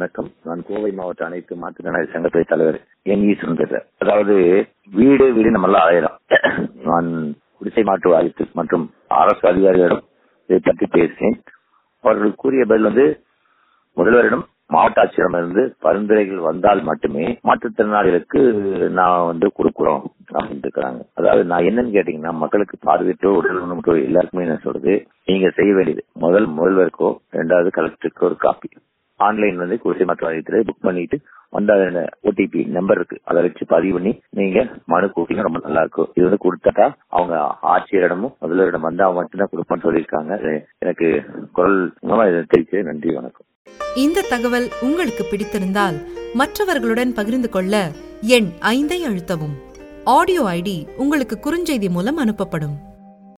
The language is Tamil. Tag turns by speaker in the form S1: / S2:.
S1: வணக்கம் நான் கோவை மாவட்ட அனைத்து மாற்றுத்திறனாளி சங்கத்துறை தலைவர் என் ஈஸ்வரன் பேசுறேன் அதாவது வீடு வீடு நம்ம எல்லாம் அலையலாம் நான் குடிசை மாற்று வாரியத்து மற்றும் அரசு அதிகாரிகளிடம் இதை பற்றி பேசினேன் அவர்கள் கூறிய பதில் வந்து முதல்வரிடம் மாவட்ட ஆட்சியரிடமிருந்து பரிந்துரைகள் வந்தால் மட்டுமே மாற்றுத்திறனாளிகளுக்கு நான் வந்து கொடுக்குறோம் அப்படின்னு இருக்கிறாங்க அதாவது நான் என்னன்னு கேட்டீங்கன்னா மக்களுக்கு பார்வையற்றோ உடல் ஊனமுற்றோ எல்லாருக்குமே என்ன சொல்றது நீங்க செய்ய வேண்டியது முதல் முதல்வருக்கோ ரெண்டாவது கலெக்டருக்கோ ஒரு காப்பி ஆன்லைன் வந்து குடிசை மாற்று வாரியத்தில் புக் பண்ணிட்டு வந்த ஓடிபி நம்பர் இருக்கு அதை வச்சு பதிவு பண்ணி நீங்க மனு கூட்டிங்க ரொம்ப நல்லா இருக்கும் இது வந்து கொடுத்தாட்டா அவங்க ஆட்சியரிடமும் முதல்வரிடம் வந்து அவங்க மட்டும்தான் கொடுப்பேன்னு சொல்லியிருக்காங்க எனக்கு குரல் மூலமா இதை தெரிவிச்சு நன்றி வணக்கம்
S2: இந்த தகவல் உங்களுக்கு பிடித்திருந்தால் மற்றவர்களுடன் பகிர்ந்து கொள்ள எண் ஐந்தை அழுத்தவும் ஆடியோ ஐடி உங்களுக்கு குறுஞ்செய்தி மூலம் அனுப்பப்படும்